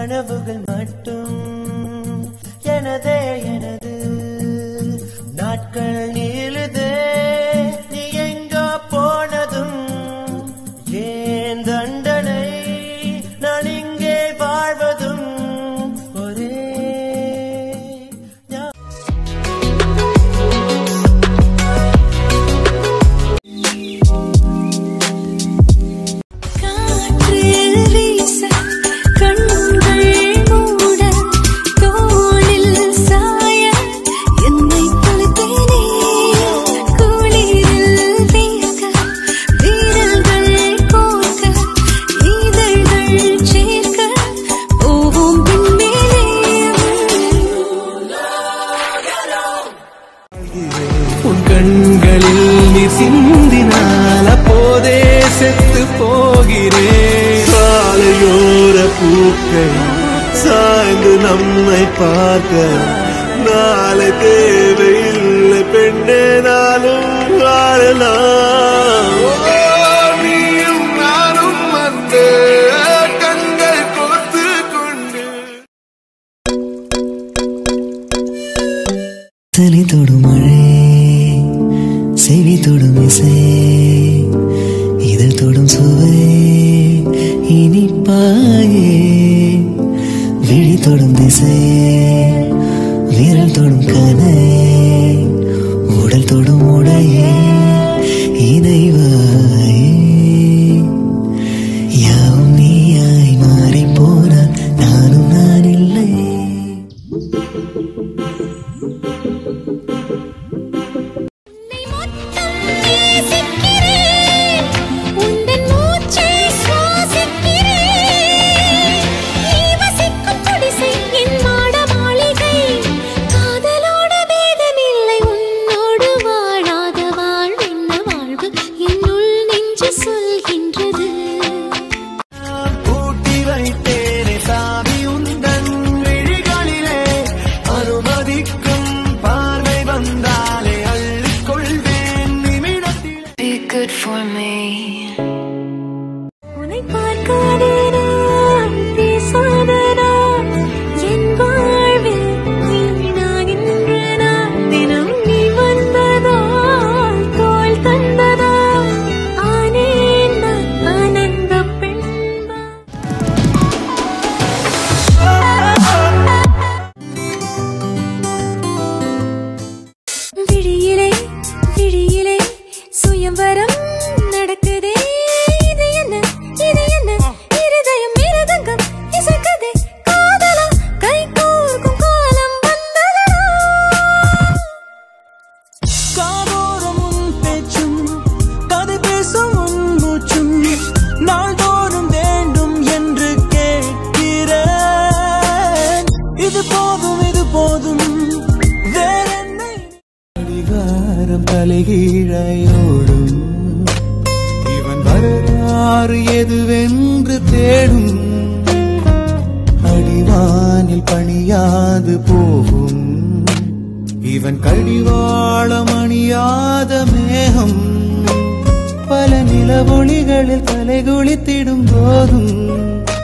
கனவுகள் மட்டும் எனதே எனது நாட்கள் நீளுதே நீ எங்கோ போனதும் ஏன் தண்டனை நான் இங்கே வாழ்வதும் ஒரே ஞா- காற்றில் வீச கண்கள் மூட தோளில் சாய என்னை தொலைத்தேனே குளிரில் வேர்க்க வீரல்கள் கோர்க்க இதழ்கள் சேர்க்க போவோம் பின்மேலே உன் கண்களில் நீ சிந்தினால் அப்போதே செத்து போகிறேன் சாலையோர பூக்கள் சாய்ந்து நம்மை பார்க்க நாளை தேவையில்லை பெண்ணே நாளும் வாழலாம் ஓ, நீயும் நானும் அந்த கண்கள் கோர்த்து கொண்டு தனி தொடும் மழை செவி தொடும் இசை இதழ் தொடும் சுவை இனிப்பாயே விழி தொடும் திசை விரல் தொடும் கனை உடல் தொடும் உடையே இணைவாயே யாவும் நீயாய் மாறிப் போனால் நானும் நான் இல்லை உன்னை மொத்தம் நேசிக்கிறேன் உந்தன் மூச்சை சுவாசிக்கிறேன் நீ வசிக்கும் குடிசை என் மாட மாளிகை காதலோட பேதமில்லை உன்னோடு வாழாத வாழ்வென்ன வாழ்வு என்னுள் நெஞ்சு சொல்கின்றது பூட்டி வைத்தேனே சாமி உந்தன் விழிகளிலே அனுமதிக்கும் பார்வை வந்தாலே அள்ளிக்கொள்வேன் நிமிடத்தில் Be good for me. உன்னை பார்க்காத நாள், பேசாத நாள், என் வாழ்வில் வீணாகின்ற நாள். தினம் நீ வந்ததால், தோள் தந்ததால், ஆனேன் நான் ஆனந்தப் பெண்பாய். விழியிலே விழியிலே சுயம்வரம் நடக்குதே இது என்ன இது என்ன இருதயம் மிருதங்கம் இசைக்குதே காதலா கை கோர்க்கும் காலம் வந்ததா காதோறும் உன் பேச்சும் கதை பேசும் உன் மூச்சும் நாள்தோறும் வேண்டும் என்று கேட்கிறேன் இது போதும் இது போதும் வேறென்னை அடிகாரம் தலைகீழையோடும் இவன் வரலாறு எதுவென்று தேடும் அடிவானில் பணியாது போகும் இவன் கடிவாளம் அணியாத மேகம் பல நிலவொளிகளில் தலைகுளித்திடும் போதும்